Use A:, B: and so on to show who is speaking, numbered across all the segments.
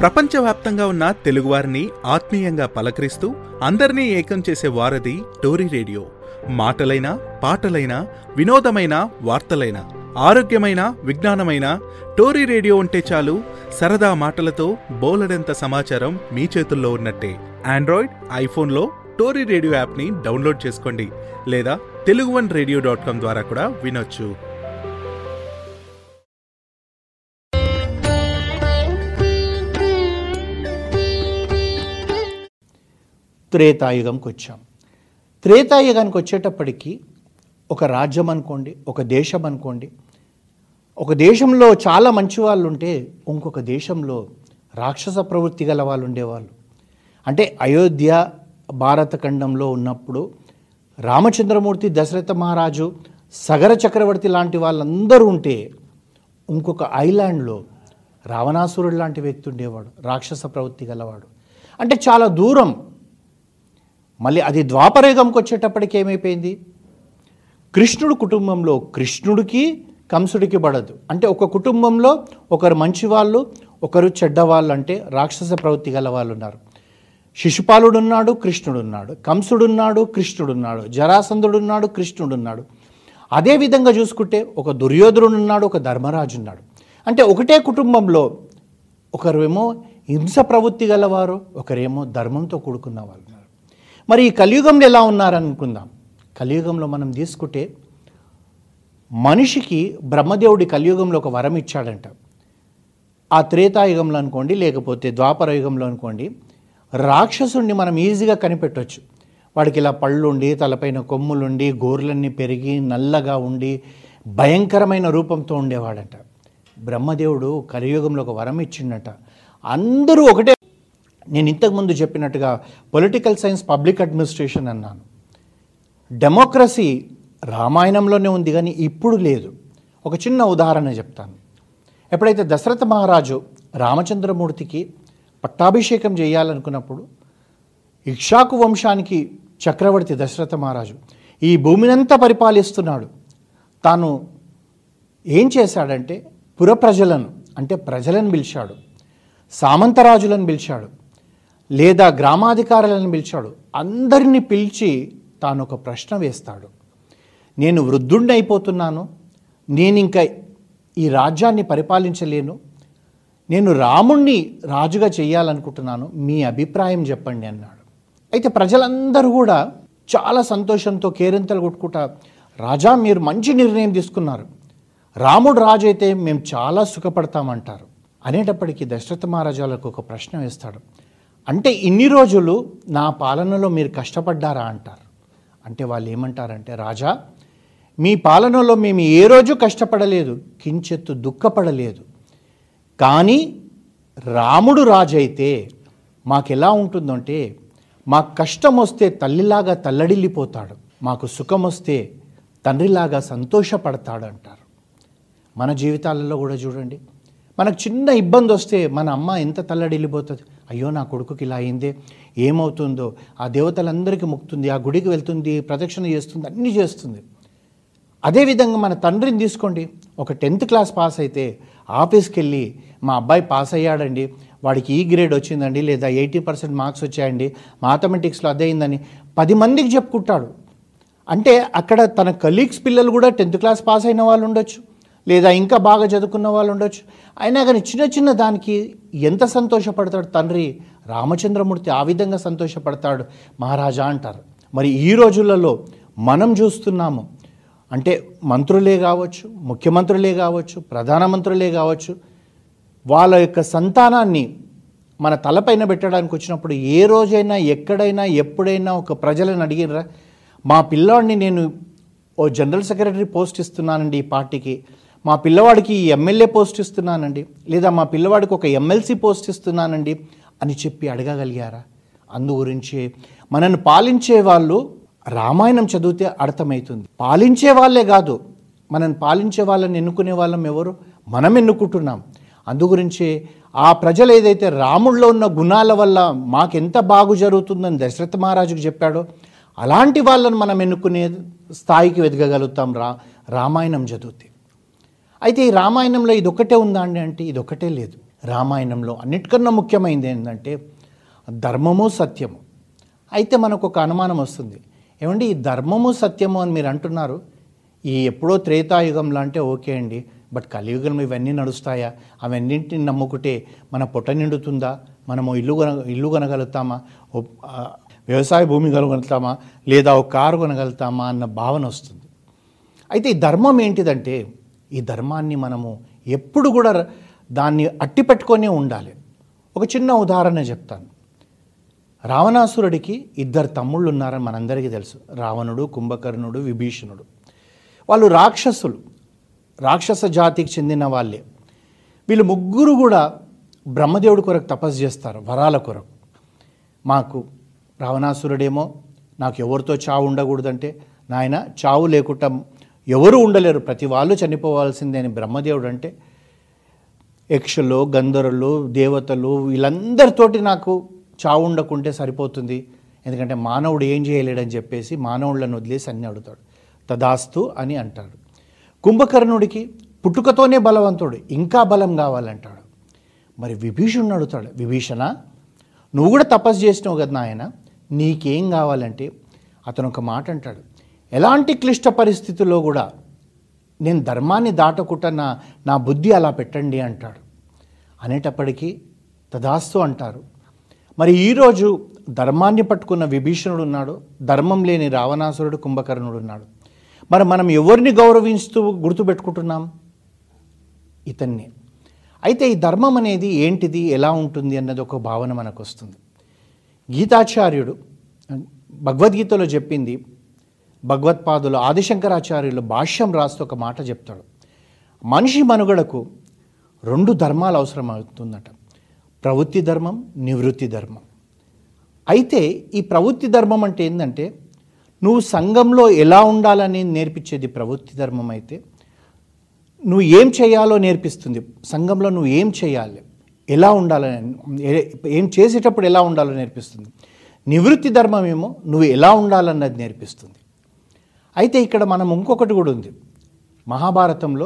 A: ప్రపంచవ్యాప్తంగా ఉన్న తెలుగువారిని ఆత్మీయంగా పలకరిస్తూ అందరినీ ఏకం చేసే వారధి టోరీ రేడియో మాటలైన పాటలైన వినోదమైన వార్తలైన ఆరోగ్యమైన విజ్ఞానమైన టోరీ రేడియో ఉంటే చాలు సరదా మాటలతో బోలెడంత సమాచారం మీ చేతుల్లో ఉన్నట్టే ఆండ్రాయిడ్ ఐఫోన్లో టోరీ రేడియో యాప్ని డౌన్లోడ్ చేసుకోండి లేదా Telugu one radio dot com ద్వారా కూడా వినొచ్చు
B: త్రేతాయుగంకి వచ్చాం త్రేతాయుగానికి వచ్చేటప్పటికి ఒక రాజ్యం అనుకోండి ఒక దేశం అనుకోండి ఒక దేశంలో చాలా మంచి వాళ్ళు ఉంటే ఇంకొక దేశంలో రాక్షస ప్రవృత్తి గల వాళ్ళు ఉండేవాళ్ళు అంటే అయోధ్య భారత ఖండంలో ఉన్నప్పుడు రామచంద్రమూర్తి దశరథ మహారాజు సగర చక్రవర్తి లాంటి వాళ్ళందరూ ఉంటే ఇంకొక ఐలాండ్లో రావణాసురుడు లాంటి వ్యక్తి ఉండేవాడు రాక్షస ప్రవృత్తి గలవాడు అంటే చాలా దూరం మళ్ళీ అది ద్వాపరయుగంకి వచ్చేటప్పటికి ఏమైపోయింది కృష్ణుడు కుటుంబంలో కృష్ణుడికి కంసుడికి పడదు అంటే ఒక కుటుంబంలో ఒకరు మంచి వాళ్ళు ఒకరు చెడ్డవాళ్ళు అంటే రాక్షస ప్రవృత్తి గల వాళ్ళు ఉన్నారు శిశుపాలుడున్నాడు కృష్ణుడున్నాడు కంసుడున్నాడు కృష్ణుడున్నాడు జరాసంధుడున్నాడు కృష్ణుడున్నాడు అదే విధంగా చూసుకుంటే ఒక దుర్యోధనుడున్నాడు ఒక ధర్మరాజు ఉన్నాడు అంటే ఒకటే కుటుంబంలో ఒకరేమో హింస ప్రవృత్తి గలవారు ఒకరేమో ధర్మంతో కూడుకున్న వాళ్ళు ఉన్నారు మరి ఈ కలియుగంలో ఎలా ఉన్నారనుకుందాం కలియుగంలో మనం తీసుకుంటే మనిషికి బ్రహ్మదేవుడి కలియుగంలో ఒక వరం ఇచ్చాడంట ఆ త్రేతాయుగంలో అనుకోండి లేకపోతే ద్వాపర యుగంలో అనుకోండి రాక్షసుణ్ణి మనం ఈజీగా కనిపెట్టవచ్చు వాడికి ఇలా పళ్ళుండి తలపైన కొమ్ములుండి గోర్లన్నీ పెరిగి నల్లగా ఉండి భయంకరమైన రూపంతో ఉండేవాడంట బ్రహ్మదేవుడు కలియుగంలో ఒక వరం ఇచ్చిండట అందరూ ఒకటే నేను ఇంతకుముందు చెప్పినట్టుగా పొలిటికల్ సైన్స్ పబ్లిక్ అడ్మినిస్ట్రేషన్ అన్నాను డెమోక్రసీ రామాయణంలోనే ఉంది కానీ ఇప్పుడు లేదు ఒక చిన్న ఉదాహరణ చెప్తాను ఎప్పుడైతే దశరథ మహారాజు రామచంద్రమూర్తికి పట్టాభిషేకం చేయాలనుకున్నప్పుడు ఇక్షాకు వంశానికి చక్రవర్తి దశరథ మహారాజు ఈ భూమినంతా పరిపాలిస్తున్నాడు తాను ఏం చేశాడంటే పుర ప్రజలను అంటే ప్రజలను పిలిచాడు సామంతరాజులను పిలిచాడు లేదా గ్రామాధికారులను పిలిచాడు అందరినీ పిలిచి తాను ఒక ప్రశ్న వేస్తాడు నేను వృద్ధుణ్ణి అయిపోతున్నాను నేను ఇంకా ఈ రాజ్యాన్ని పరిపాలించలేను నేను రాముణ్ణి రాజుగా చేయాలనుకుంటున్నాను మీ అభిప్రాయం చెప్పండి అన్నాడు అయితే ప్రజలందరూ కూడా చాలా సంతోషంతో కేరింతలు కొట్టుకుంటా రాజా మీరు మంచి నిర్ణయం తీసుకున్నారు రాముడు రాజు అయితే మేము చాలా సుఖపడతామంటారు అనేటప్పటికీ దశరథ మహారాజాలకు ఒక ప్రశ్న వేస్తాడు అంటే ఇన్ని రోజులు నా పాలనలో మీరు కష్టపడ్డారా అంటారు అంటే వాళ్ళు ఏమంటారంటే రాజా మీ పాలనలో మేము ఏ రోజు కష్టపడలేదు కించెత్తు దుఃఖపడలేదు కానీ రాముడు రాజు అయితే మాకెలా ఉంటుందంటే మాకు కష్టం వస్తే తల్లిలాగా తల్లడిల్లిపోతాడు మాకు సుఖం వస్తే తండ్రిలాగా సంతోషపడతాడు అంటారు మన జీవితాలలో కూడా చూడండి మనకు చిన్న ఇబ్బంది వస్తే మన అమ్మ ఎంత తల్లడిల్లిపోతుంది అయ్యో నా కొడుకుకి ఇలా అయిందే ఏమవుతుందో ఆ దేవతలందరికీ ముక్తుంది ఆ గుడికి వెళ్తుంది ప్రదక్షిణ చేస్తుంది అన్నీ చేస్తుంది అదేవిధంగా మన తండ్రిని తీసుకోండి ఒక టెన్త్ క్లాస్ పాస్ అయితే ఆఫీస్కి వెళ్ళి మా అబ్బాయి పాస్ అయ్యాడండి వాడికి ఈ గ్రేడ్ వచ్చిందండి లేదా ఎయిటీ పర్సెంట్ మార్క్స్ వచ్చాయండి మ్యాథమెటిక్స్లో అదే అయిందని పది మందికి చెప్పుకుంటాడు అంటే అక్కడ తన కలీగ్స్ పిల్లలు కూడా టెన్త్ క్లాస్ పాస్ అయిన వాళ్ళు ఉండొచ్చు లేదా ఇంకా బాగా చదువుకున్న వాళ్ళు ఉండొచ్చు అయినా కానీ చిన్న చిన్న దానికి ఎంత సంతోషపడతాడు తండ్రి రామచంద్రమూర్తి ఆ విధంగా సంతోషపడతాడు మహారాజా అంటారు మరి ఈ రోజులలో మనం చూస్తున్నాము అంటే మంత్రులే కావచ్చు ముఖ్యమంత్రులే కావచ్చు ప్రధానమంత్రులే కావచ్చు వాళ్ళ యొక్క సంతానాన్ని మన తలపైన పెట్టడానికి వచ్చినప్పుడు ఏ రోజైనా ఎక్కడైనా ఎప్పుడైనా ఒక ప్రజలను అడిగినరా మా పిల్లాడిని నేను ఓ జనరల్ సెక్రటరీ పోస్ట్ ఇస్తున్నానండి ఈ పార్టీకి మా పిల్లవాడికి ఈ ఎమ్మెల్యే పోస్ట్ ఇస్తున్నానండి లేదా మా పిల్లవాడికి ఒక ఎమ్మెల్సీ పోస్ట్ ఇస్తున్నానండి అని చెప్పి అడగగలిగారా అందు గురించి మనల్ని పాలించే వాళ్ళు రామాయణం చదివితే అర్థమవుతుంది పాలించే వాళ్ళే కాదు మనల్ని పాలించే వాళ్ళని ఎన్నుకునే వాళ్ళం ఎవరు మనం ఎన్నుకుంటున్నాం అందుగురించే ఆ ప్రజలు ఏదైతే రాముడిలో ఉన్న గుణాల వల్ల మాకెంత బాగు జరుగుతుందని దశరథ మహారాజుకు చెప్పాడో అలాంటి వాళ్ళని మనం ఎన్నుకునే స్థాయికి వెతకగలుగుతాం రా రామాయణం చదివితే అయితే ఈ రామాయణంలో ఇదొక్కటే ఉందా అండి అంటే ఇదొక్కటే లేదు రామాయణంలో అన్నిటికన్నా ముఖ్యమైనది ఏంటంటే ధర్మము సత్యము అయితే మనకు ఒక అనుమానం వస్తుంది ఏమండి ఈ ధర్మము సత్యము అని మీరు అంటున్నారు ఈ ఎప్పుడో త్రేతాయుగంలో అంటే ఓకే అండి బట్ కలియుగంలో ఇవన్నీ నడుస్తాయా అవన్నింటిని నమ్ముకుంటే మన పొట్ట నిండుతుందా మనము ఇల్లు కొన ఇల్లు కొనగలుగుతామా ఓ- ఆ, వ్యవసాయ భూమి కొనగలుగుతామా లేదా ఒక కారు కొనగలుగుతామా అన్న భావన వస్తుంది అయితే ఈ ధర్మం ఏంటిదంటే ఈ ధర్మాన్ని మనము ఎప్పుడు కూడా దాన్ని అట్టి పెట్టుకొనే ఉండాలి ఒక చిన్న ఉదాహరణ చెప్తాను రావణాసురుడికి ఇద్దరు తమ్ముళ్ళు ఉన్నారని మనందరికీ తెలుసు రావణుడు కుంభకర్ణుడు విభీషణుడు వాళ్ళు రాక్షసులు రాక్షస జాతికి చెందిన వాళ్ళే వీళ్ళు ముగ్గురు కూడా బ్రహ్మదేవుడి కొరకు తపస్సు చేస్తారు వరాల కొరకు మాకు రావణాసురుడేమో నాకు ఎవరితో చావు ఉండకూడదంటే నాయన చావు లేకుండా ఎవరు ఉండలేరు ప్రతి వాళ్ళు చనిపోవాల్సిందే అని బ్రహ్మదేవుడు అంటే యక్షులు గంధర్వులు దేవతలు వీళ్ళందరితోటి నాకు చావు ఉండకుంటే సరిపోతుంది ఎందుకంటే మానవుడు ఏం చేయలేడని చెప్పేసి మానవులను వదిలేసి అన్ని అడుగుతాడు తదాస్తు అని అంటాడు కుంభకర్ణుడికి పుట్టుకతోనే బలవంతుడు ఇంకా బలం కావాలంటాడు మరి విభీషణుడు అడుగుతాడు విభీషణ నువ్వు కూడా తపస్సు చేసినావు కదా నాయన నీకేం కావాలంటే అతను ఒక మాట అంటాడు ఎలాంటి క్లిష్ట పరిస్థితుల్లో కూడా నేను ధర్మాన్ని దాటకుండా నా నా బుద్ధి అలా పెట్టండి అంటాడు అనేటప్పటికీ తదాస్తు అంటారు మరి ఈరోజు ధర్మాన్ని పట్టుకున్న విభీషణుడు ఉన్నాడు ధర్మం లేని రావణాసురుడు కుంభకర్ణుడు ఉన్నాడు మరి మనం ఎవరిని గౌరవిస్తూ గుర్తుపెట్టుకుంటున్నాం ఇతన్ని అయితే ఈ ధర్మం అనేది ఏంటిది ఎలా ఉంటుంది అన్నది ఒక భావన మనకు వస్తుంది గీతాచార్యుడు భగవద్గీతలో చెప్పింది భగవత్పాదులు ఆదిశంకరాచార్యులు భాష్యం రాస్తూ ఒక మాట చెప్తాడు మనిషి మనుగడకు రెండు ధర్మాలు అవసరం అవుతుందట ప్రవృత్తి ధర్మం నివృత్తి ధర్మం అయితే ఈ ప్రవృత్తి ధర్మం అంటే ఏంటంటే నువ్వు సంఘంలో ఎలా ఉండాలని నేర్పించేది ప్రవృత్తి ధర్మం అయితే నువ్వు ఏం చేయాలో నేర్పిస్తుంది సంఘంలో నువ్వు ఏం చేయాలి ఎలా ఉండాలని ఏ- ఏం చేసేటప్పుడు ఎలా ఉండాలో నేర్పిస్తుంది నివృత్తి ధర్మం ఏమో నువ్వు ఎలా ఉండాలన్నది నేర్పిస్తుంది అయితే ఇక్కడ మనం ఇంకొకటి కూడా ఉంది మహాభారతంలో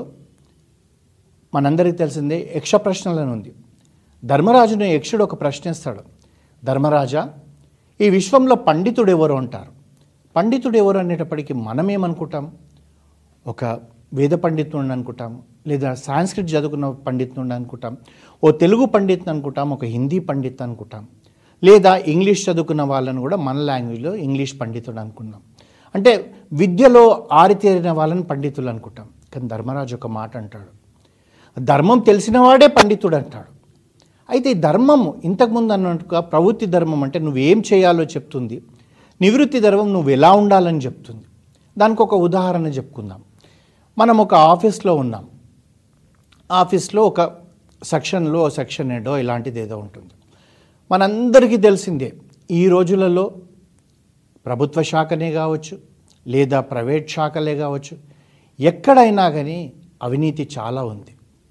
B: మనందరికీ తెలిసిందే యక్ష ప్రశ్నలను ఉంది ధర్మరాజుని యక్షుడు ఒక ప్రశ్నిస్తాడు ధర్మరాజా ఈ విశ్వంలో పండితుడు ఎవరు అంటారు పండితుడు ఎవరు అనేటప్పటికీ మనం ఏమనుకుంటాం ఒక వేద పండితుడిని అనుకుంటాం లేదా సాంస్క్రిట్ చదువుకున్న పండితుడిని అనుకుంటాం ఓ తెలుగు పండితుని అనుకుంటాం ఒక హిందీ పండిత్ అనుకుంటాం లేదా ఇంగ్లీష్ చదువుకున్న వాళ్ళని కూడా మన లాంగ్వేజ్లో ఇంగ్లీష్ పండితుడు అనుకున్నాం అంటే విద్యలో ఆరితేరిన వాళ్ళని పండితులు అనుకుంటాం కానీ ధర్మరాజు ఒక మాట అంటాడు ధర్మం తెలిసినవాడే పండితుడు అంటాడు అయితే ఈ ధర్మము ఇంతకుముందు అన్నట్టుగా ప్రవృత్తి ధర్మం అంటే నువ్వేం చేయాలో చెప్తుంది నివృత్తి ధర్మం నువ్వు ఎలా ఉండాలని చెప్తుంది దానికి ఒక ఉదాహరణ చెప్పుకుందాం మనం ఒక ఆఫీస్లో ఉన్నాం ఆఫీస్లో ఒక సెక్షన్లో సెక్షన్ హెడో ఇలాంటిది ఏదో ఉంటుంది మనందరికీ తెలిసిందే ఈ రోజులలో ప్రభుత్వ శాఖనే కావచ్చు లేదా ప్రైవేట్ శాఖలే కావచ్చు ఎక్కడైనా కానీ అవినీతి చాలా ఉంది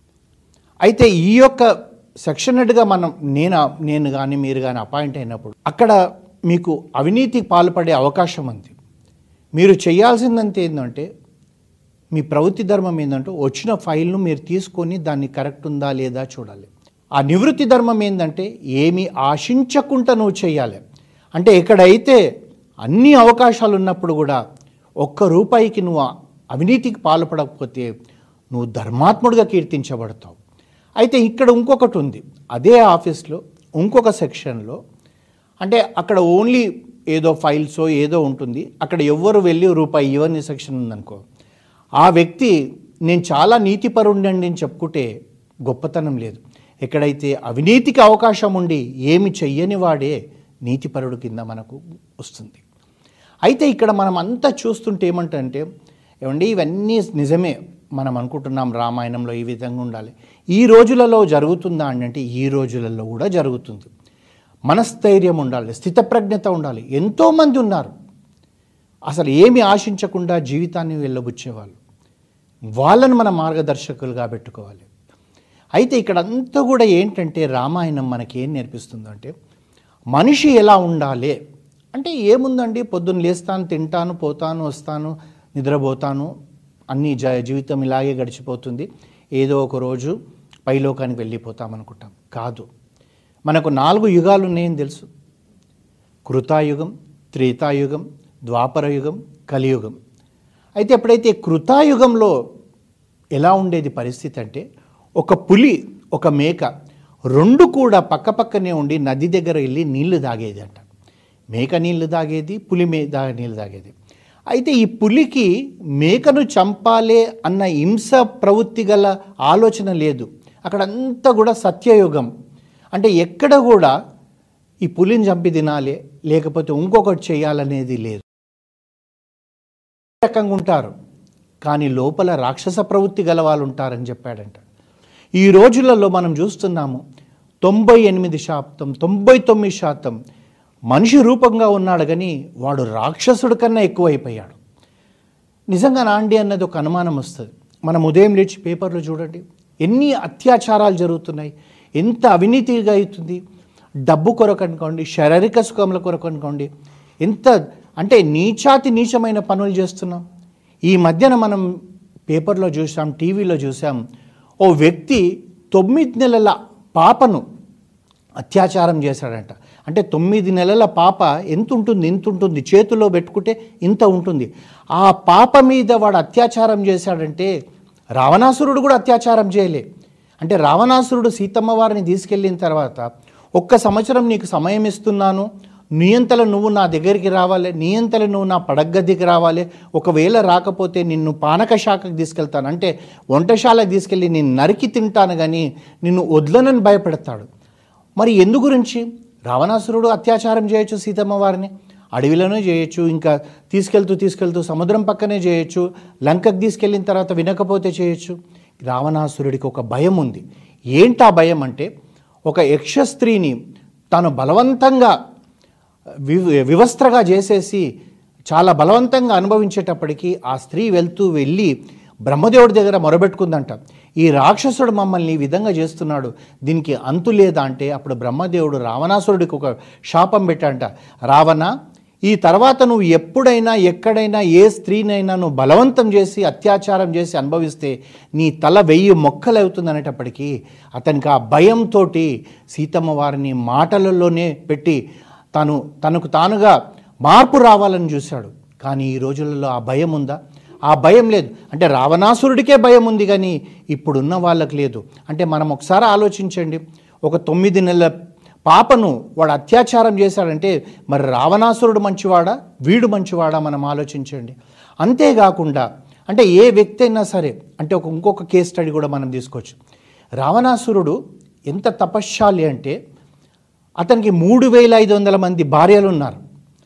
B: అయితే ఈ యొక్క సెక్షన్ హెడ్గా మనం నేను నేను కానీ మీరు కానీ అపాయింట్ అయినప్పుడు అక్కడ మీకు అవినీతికి పాల్పడే అవకాశం ఉంది మీరు చేయాల్సిందంతే ఏంటంటే మీ ప్రవృత్తి ధర్మం ఏంటంటే వచ్చిన ఫైల్ను మీరు తీసుకొని దాన్ని కరెక్ట్ ఉందా లేదా చూడాలి ఆ నివృత్తి ధర్మం ఏంటంటే ఏమి ఆశించకుండా నువ్వు చేయాలి అంటే ఎక్కడైతే అన్ని అవకాశాలు ఉన్నప్పుడు కూడా ఒక్క రూపాయికి నువ్వు ఆ అవినీతికి పాల్పడకపోతే నువ్వు ధర్మాత్ముడిగా కీర్తించబడతావు అయితే ఇక్కడ ఇంకొకటి ఉంది అదే ఆఫీస్లో ఇంకొక సెక్షన్లో అంటే అక్కడ ఓన్లీ ఏదో ఫైల్సో ఏదో ఉంటుంది అక్కడ ఎవ్వరు వెళ్ళి రూపాయి ఇవ్వని సెక్షన్ ఉందనుకో ఆ వ్యక్తి నేను చాలా నీతిపరుండి అని చెప్పుకుంటే గొప్పతనం లేదు ఎక్కడైతే అవినీతికి అవకాశం ఉండి ఏమి చెయ్యని వాడే నీతిపరుడు కింద మనకు వస్తుంది అయితే ఇక్కడ మనం అంతా చూస్తుంటే ఏమంటే ఏమండి ఇవన్నీ నిజమే మనం అనుకుంటున్నాం రామాయణంలో ఈ విధంగా ఉండాలి ఈ రోజులలో జరుగుతుందా అని అంటే ఈ రోజులలో కూడా జరుగుతుంది మనస్థైర్యం ఉండాలి స్థితప్రజ్ఞత ఉండాలి ఎంతోమంది ఉన్నారు అసలు ఏమి ఆశించకుండా జీవితాన్ని వెళ్ళబుచ్చేవాళ్ళు వాళ్ళను మన మార్గదర్శకులుగా పెట్టుకోవాలి అయితే ఇక్కడ అంతా కూడా ఏంటంటే రామాయణం మనకి ఏం నేర్పిస్తుందంటే మనిషి ఎలా ఉండాలి అంటే ఏముందండి పొద్దున్న లేస్తాను తింటాను పోతాను వస్తాను నిద్రపోతాను అన్ని జ జీవితం ఇలాగే గడిచిపోతుంది ఏదో ఒక రోజు పైలోకానికి వెళ్ళిపోతాం అనుకుంటాం కాదు మనకు నాలుగు యుగాలు ఉన్నాయని తెలుసు కృతాయుగం త్రేతాయుగం ద్వాపరయుగం కలియుగం అయితే ఎప్పుడైతే కృతాయుగంలో ఎలా ఉండేది పరిస్థితి అంటే ఒక పులి ఒక మేక రెండు కూడా పక్కపక్కనే ఉండి నది దగ్గర వెళ్ళి నీళ్లు తాగేది అంట మేక నీళ్లు తాగేది పులి మే దా నీళ్లు తాగేది అయితే ఈ పులికి మేకను చంపాలే అన్న హింస ప్రవృత్తి గల ఆలోచన లేదు అక్కడ అంతా కూడా సత్యయుగం అంటే ఎక్కడ కూడా ఈ పులిని చంపి తినాలి లేకపోతే ఇంకొకటి చేయాలనేది లేదు రకంగా ఉంటారు కానీ లోపల రాక్షస ప్రవృత్తి గల వాళ్ళు ఉంటారని చెప్పాడంట ఈ రోజులలో మనం చూస్తున్నాము తొంభై ఎనిమిది శాతం తొంభై తొమ్మిది శాతం మనిషి రూపంగా ఉన్నాడు కానీ వాడు రాక్షసుడి కన్నా ఎక్కువైపోయాడు నిజంగా నాండి అన్నది ఒక అనుమానం వస్తుంది మనం ఉదయం లేచి పేపర్లు చూడండి ఎన్ని అత్యాచారాలు జరుగుతున్నాయి ఎంత అవినీతిగా అవుతుంది డబ్బు కొరకు అనుకోండి శారీరక సుఖముల కొరకు అనుకోండి ఎంత అంటే నీచాతి నీచమైన పనులు చేస్తున్నాం ఈ మధ్యన మనం పేపర్లో చూసాం టీవీలో చూసాం ఓ వ్యక్తి తొమ్మిది నెలల పాపను అత్యాచారం చేశాడంట అంటే తొమ్మిది నెలల పాప ఎంత ఉంటుంది ఇంత ఉంటుంది చేతిలో పెట్టుకుంటే ఇంత ఉంటుంది ఆ పాప మీద వాడు అత్యాచారం చేశాడంటే రావణాసురుడు కూడా అత్యాచారం చేయలే అంటే రావణాసురుడు సీతమ్మ వారిని తీసుకెళ్ళిన తర్వాత ఒక్క సంవత్సరం నీకు సమయం ఇస్తున్నాను నియంతల నువ్వు నా దగ్గరికి రావాలి నియంతల నువ్వు నా పడగదికి రావాలి ఒకవేళ రాకపోతే నిన్ను పానక శాఖకు తీసుకెళ్తాను అంటే వంటశాలకు తీసుకెళ్ళి నేను నరికి తింటాను కానీ నిన్ను వదలనని భయపెడతాడు మరి ఎందు గురించి రావణాసురుడు అత్యాచారం చేయొచ్చు సీతమ్మ వారిని అడవిలోనే చేయొచ్చు ఇంకా తీసుకెళ్తూ తీసుకెళ్తూ సముద్రం పక్కనే చేయొచ్చు లంకకు తీసుకెళ్ళిన తర్వాత వినకపోతే చేయొచ్చు రావణాసురుడికి ఒక భయం ఉంది ఏంటా భయం అంటే ఒక యక్ష స్త్రీని తాను బలవంతంగా వి వివస్త్రగా చేసేసి చాలా బలవంతంగా అనుభవించేటప్పటికీ ఆ స్త్రీ వెళ్తూ వెళ్ళి బ్రహ్మదేవుడి దగ్గర మొరబెట్టుకుందంట ఈ రాక్షసుడు మమ్మల్ని ఈ విధంగా చేస్తున్నాడు దీనికి అంతు లేదా అంటే అప్పుడు బ్రహ్మదేవుడు రావణాసురుడికి ఒక శాపం పెట్టంట రావణ ఈ తర్వాత నువ్వు ఎప్పుడైనా ఎక్కడైనా ఏ స్త్రీనైనా నువ్వు బలవంతం చేసి అత్యాచారం చేసి అనుభవిస్తే నీ తల వెయ్యి మొక్కలు అవుతుంది అనేటప్పటికీ అతనికి ఆ భయంతో సీతమ్మ వారిని మాటలలోనే పెట్టి తను తనకు తానుగా మార్పు రావాలని చూశాడు కానీ ఈ రోజులలో ఆ భయం ఉందా ఆ భయం లేదు అంటే రావణాసురుడికే భయం ఉంది కానీ ఇప్పుడున్న వాళ్ళకి లేదు అంటే మనం ఒకసారి ఆలోచించండి ఒక తొమ్మిది నెలల పాపను వాడు అత్యాచారం చేశాడంటే మరి రావణాసురుడు మంచివాడా వీడు మంచివాడా మనం ఆలోచించండి అంతేకాకుండా అంటే ఏ వ్యక్తి అయినా సరే అంటే ఒక ఇంకొక కేస్ స్టడీ కూడా మనం తీసుకోవచ్చు రావణాసురుడు ఎంత తపశ్శాలి అంటే అతనికి మూడు వేల ఐదు వందల మంది భార్యలు ఉన్నారు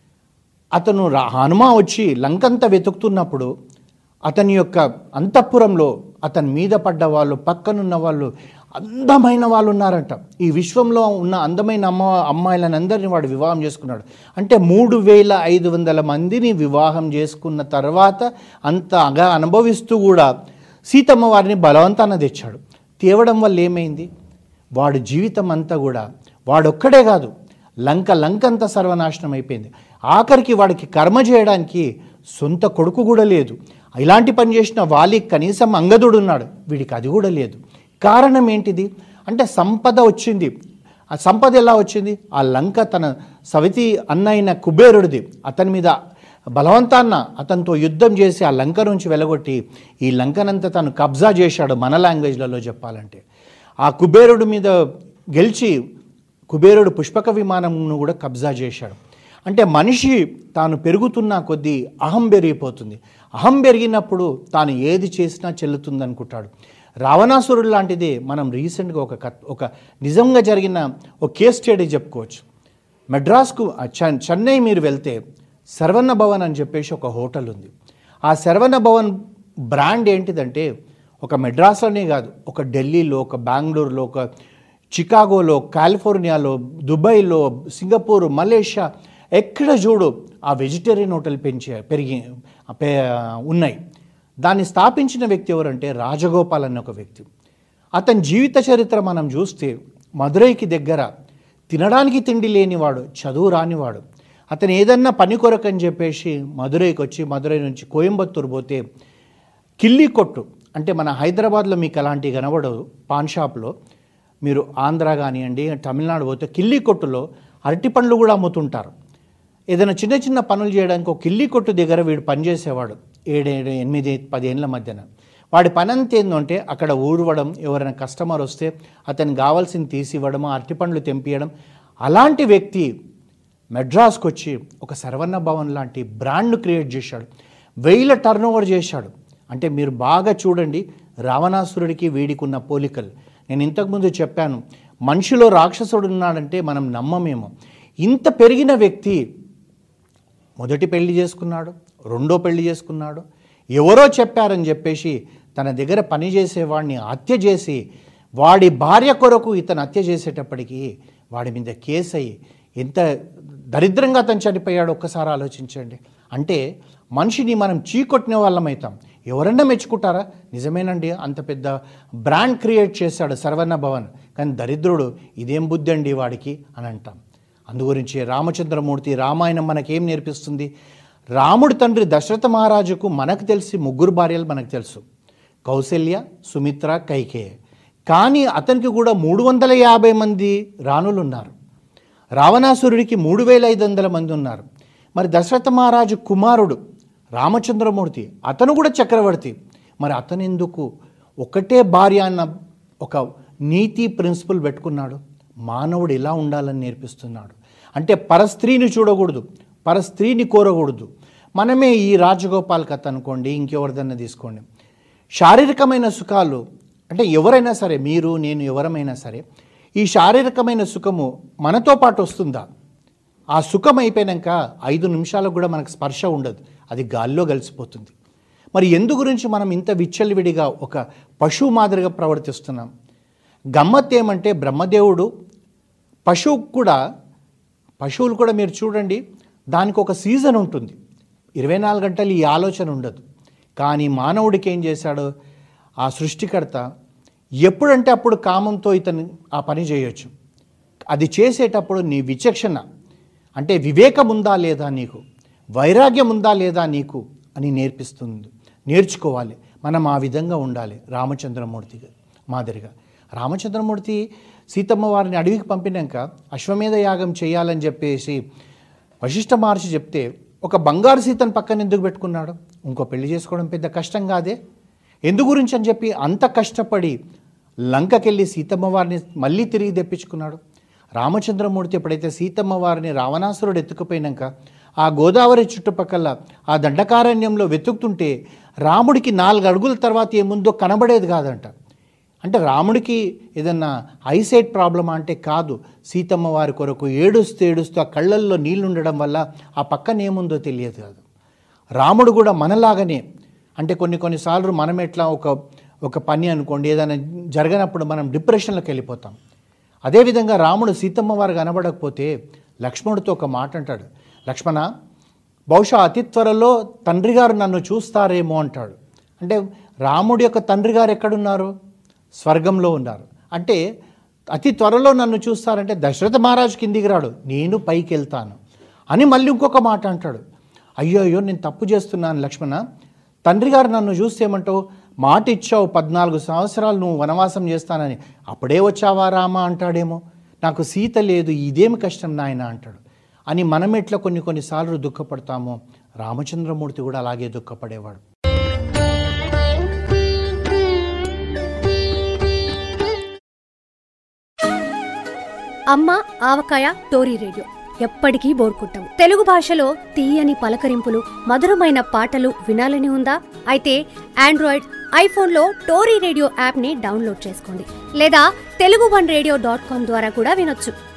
B: అతను రా- హనుమ వచ్చి లంకంతా వెతుకుతున్నప్పుడు అతని యొక్క అంతఃపురంలో అతని మీద పడ్డ వాళ్ళు పక్కనున్న వాళ్ళు అందమైన వాళ్ళు ఉన్నారంట ఈ విశ్వంలో ఉన్న అందమైన అమ్మ అమ్మాయిలను అందరినీ వాడు వివాహం చేసుకున్నాడు అంటే మూడు వేల ఐదు వందల మందిని వివాహం చేసుకున్న తర్వాత అంత అగా అనుభవిస్తూ కూడా సీతమ్మ వారిని బలవంతాన తెచ్చాడు తేవడం వల్ల ఏమైంది వాడి జీవితం అంతా కూడా వాడొక్కడే కాదు లంక లంకంతా సర్వనాశనం అయిపోయింది ఆఖరికి వాడికి కర్మ చేయడానికి సొంత కొడుకు కూడా లేదు ఇలాంటి పని చేసిన వాళ్ళకి కనీసం అంగదుడు ఉన్నాడు వీడికి అది కూడా లేదు కారణం ఏంటిది అంటే సంపద వచ్చింది ఆ సంపద ఎలా వచ్చింది ఆ లంక తన సవితి అన్నైన కుబేరుడిది అతని మీద బలవంతాన్న అతనితో యుద్ధం చేసి ఆ లంక నుంచి వెలగొట్టి ఈ లంకనంతా తను కబ్జా చేశాడు మన లాంగ్వేజ్లలో చెప్పాలంటే ఆ కుబేరుడి మీద గెలిచి కుబేరుడు పుష్పక విమానంను కూడా కబ్జా చేశాడు అంటే మనిషి తాను పెరుగుతున్న కొద్దీ అహం పెరిగిపోతుంది అహం పెరిగినప్పుడు తాను ఏది చేసినా చెల్లుతుంది అనుకుంటాడు రావణాసురుడు లాంటిదే మనం రీసెంట్గా ఒక కత్ ఒక నిజంగా జరిగిన ఒక కేస్ స్టడీ చెప్పుకోవచ్చు మెడ్రాస్కు ఆ చెన్- చెన్నై మీరు వెళ్తే శరవణ భవన్ అని చెప్పేసి ఒక హోటల్ ఉంది ఆ శరవణ భవన్ బ్రాండ్ ఏంటిదంటే ఒక మెడ్రాస్లోనే కాదు ఒక ఢిల్లీలో ఒక బెంగళూరులో ఒక చికాగోలో కాలిఫోర్నియాలో దుబాయ్లో సింగపూర్ మలేషియా ఎక్కడ చూడు ఆ వెజిటేరియన్ హోటల్ పెంచే పెరిగి పె- ఉన్నాయి దాన్ని స్థాపించిన వ్యక్తి ఎవరంటే రాజగోపాల్ అనే ఒక వ్యక్తి అతని జీవిత చరిత్ర మనం చూస్తే మదురైకి దగ్గర తినడానికి తిండి లేనివాడు చదువు రానివాడు అతను ఏదన్నా పని కొరకని చెప్పేసి మదురైకి వచ్చి మదురై నుంచి కోయంబత్తూరు పోతే కిల్లి కొట్టు అంటే మన హైదరాబాద్లో మీకు అలాంటివి కనబడదు పాన్ షాప్లో మీరు ఆంధ్ర కానివ్వండి తమిళనాడు పోతే కిల్లి కొట్టులో అరటి పండ్లు కూడా అమ్ముతుంటారు ఏదైనా చిన్న చిన్న పనులు చేయడానికి ఒక కిల్లి కొట్టు దగ్గర వీడు పనిచేసేవాడు ఏడేడు ఎనిమిది పదేళ్ళ మధ్యన వాడి పని అంతా ఏంటంటే అక్కడ ఊడవడం ఎవరైనా కస్టమర్ వస్తే అతనికి కావాల్సింది తీసి ఇవ్వడం అరటి పండ్లు తెంపియడం అలాంటి వ్యక్తి మెడ్రాస్కి వచ్చి ఒక శరవణ భవన్ లాంటి బ్రాండ్ను క్రియేట్ చేశాడు వెయ్యిల టర్న్ ఓవర్ చేశాడు అంటే మీరు బాగా చూడండి రావణాసురుడికి వీడికి ఉన్న పోలికలు నేను ఇంతకుముందు చెప్పాను మనిషిలో రాక్షసుడు ఉన్నాడంటే మనం నమ్మమేమో ఇంత పెరిగిన వ్యక్తి మొదటి పెళ్లి చేసుకున్నాడు రెండో పెళ్లి చేసుకున్నాడు ఎవరో చెప్పారని చెప్పేసి తన దగ్గర పని చేసేవాడిని హత్య చేసి వాడి భార్య కొరకు ఇతను హత్య చేసేటప్పటికి వాడి మీద కేసు అయ్యి ఎంత దరిద్రంగా అతను చనిపోయాడు ఒక్కసారి ఆలోచించండి అంటే మనిషిని మనం చీకొట్టిన వాళ్ళం అవుతాం ఎవరన్నా మెచ్చుకుంటారా నిజమేనండి అంత పెద్ద బ్రాండ్ క్రియేట్ చేశాడు సర్వన్న భవన్ కానీ దరిద్రుడు ఇదేం బుద్ధి అండి వాడికి అని అంటాం అందుగురించి రామచంద్రమూర్తి రామాయణం మనకేం నేర్పిస్తుంది రాముడి తండ్రి దశరథ మహారాజుకు మనకు తెలిసి ముగ్గురు భార్యలు మనకు తెలుసు కౌశల్య సుమిత్ర కైకేయ కానీ అతనికి కూడా మూడు వందల యాభై మంది రాణులు ఉన్నారు రావణాసురుడికి మూడు వేల ఐదు వందల మంది ఉన్నారు మరి దశరథ మహారాజు కుమారుడు రామచంద్రమూర్తి అతను కూడా చక్రవర్తి మరి అతను ఎందుకు ఒకటే భార్య అన్న ఒక నీతి ప్రిన్సిపల్ పెట్టుకున్నాడు మానవుడు ఎలా ఉండాలని నేర్పిస్తున్నాడు అంటే పరస్త్రీని చూడకూడదు పరస్త్రీని కోరకూడదు మనమే ఈ రాజగోపాల్ కథ అనుకోండి ఇంకెవరిదన్నా తీసుకోండి శారీరకమైన సుఖాలు అంటే ఎవరైనా సరే మీరు నేను ఎవరమైనా సరే ఈ శారీరకమైన సుఖము మనతో పాటు వస్తుందా ఆ సుఖం అయిపోయాక ఐదు నిమిషాలకు కూడా మనకు స్పర్శ ఉండదు అది గాల్లో కలిసిపోతుంది మరి ఎందు గురించి మనం ఇంత విచ్చలవిడిగా ఒక పశువు మాదిరిగా ప్రవర్తిస్తున్నాం గమ్మత్ ఏమంటే బ్రహ్మదేవుడు పశువుకు కూడా పశువులు కూడా మీరు చూడండి దానికి ఒక సీజన్ ఉంటుంది ఇరవై నాలుగు గంటలు ఈ ఆలోచన ఉండదు కానీ మానవుడికి ఏం చేశాడు ఆ సృష్టికర్త ఎప్పుడంటే అప్పుడు కామంతో ఇతను ఆ పని చేయొచ్చు అది చేసేటప్పుడు నీ విచక్షణ అంటే వివేకం ఉందా లేదా నీకు వైరాగ్యం ఉందా లేదా నీకు అని నేర్పిస్తుంది నేర్చుకోవాలి మనం ఆ విధంగా ఉండాలి రామచంద్రమూర్తి గారు మాదిరిగా రామచంద్రమూర్తి సీతమ్మ వారిని అడవికి పంపినాక అశ్వమేధ యాగం చేయాలని చెప్పేసి వశిష్ఠ మహర్షి చెప్తే ఒక బంగారు సీతను పక్కన ఎందుకు పెట్టుకున్నాడు ఇంకో పెళ్లి చేసుకోవడం పెద్ద కష్టం కాదే ఎందు గురించి అని చెప్పి అంత కష్టపడి లంకకెళ్ళి సీతమ్మ వారిని మళ్ళీ తిరిగి తెప్పించుకున్నాడు రామచంద్రమూర్తి ఎప్పుడైతే సీతమ్మ వారిని రావణాసురుడు ఎత్తుకుపోయినాక ఆ గోదావరి చుట్టుపక్కల ఆ దండకారణ్యంలో వెతుకుతుంటే రాముడికి నాలుగు అడుగుల తర్వాత ఏముందో కనబడేది కాదంట అంటే రాముడికి ఏదన్నా ఐసైట్ ప్రాబ్లమా అంటే కాదు సీతమ్మ వారి కొరకు ఏడుస్తూ ఏడుస్తూ ఆ కళ్ళల్లో నీళ్లు ఉండడం వల్ల ఆ పక్కన ఏముందో తెలియదు కాదు రాముడు కూడా మనలాగానే అంటే కొన్ని కొన్నిసార్లు మనం ఎట్లా ఒక ఒక పని అనుకోండి ఏదైనా జరగనప్పుడు మనం డిప్రెషన్లోకి వెళ్ళిపోతాం అదేవిధంగా రాముడు సీతమ్మ వారు కనబడకపోతే లక్ష్మణుడితో ఒక మాట అంటాడు లక్ష్మణ బహుశా అతి త్వరలో తండ్రి గారు నన్ను చూస్తారేమో అంటాడు అంటే రాముడి యొక్క తండ్రి గారు ఎక్కడున్నారు స్వర్గంలో ఉన్నారు అంటే అతి త్వరలో నన్ను చూస్తారంటే దశరథ మహారాజు కిందికి రాడు నేను పైకి వెళ్తాను అని మళ్ళీ ఇంకొక మాట అంటాడు అయ్యో అయ్యో నేను తప్పు చేస్తున్నాను లక్ష్మణ తండ్రి గారు నన్ను చూస్తే ఏమంటావు మాట ఇచ్చావు పద్నాలుగు సంవత్సరాలు నువ్వు వనవాసం చేస్తానని అప్పుడే వచ్చావా రామా అంటాడేమో నాకు సీత లేదు ఇదేమి కష్టం నాయన అంటాడు అని మనం ఎట్లా కొన్ని కొన్నిసార్లు దుఃఖపడతామో రామచంద్రమూర్తి కూడా అలాగే దుఃఖపడేవాడు
C: అమ్మ ఆవకాయ టోరీ రేడియో ఎప్పటికీ బోర్కుంటాం తెలుగు భాషలో తీయని పలకరింపులు మధురమైన పాటలు వినాలని ఉందా అయితే ఆండ్రాయిడ్ ఐఫోన్లో టోరీ రేడియో యాప్ని డౌన్లోడ్ చేసుకోండి లేదా Telugu one radio dot com ద్వారా కూడా వినొచ్చు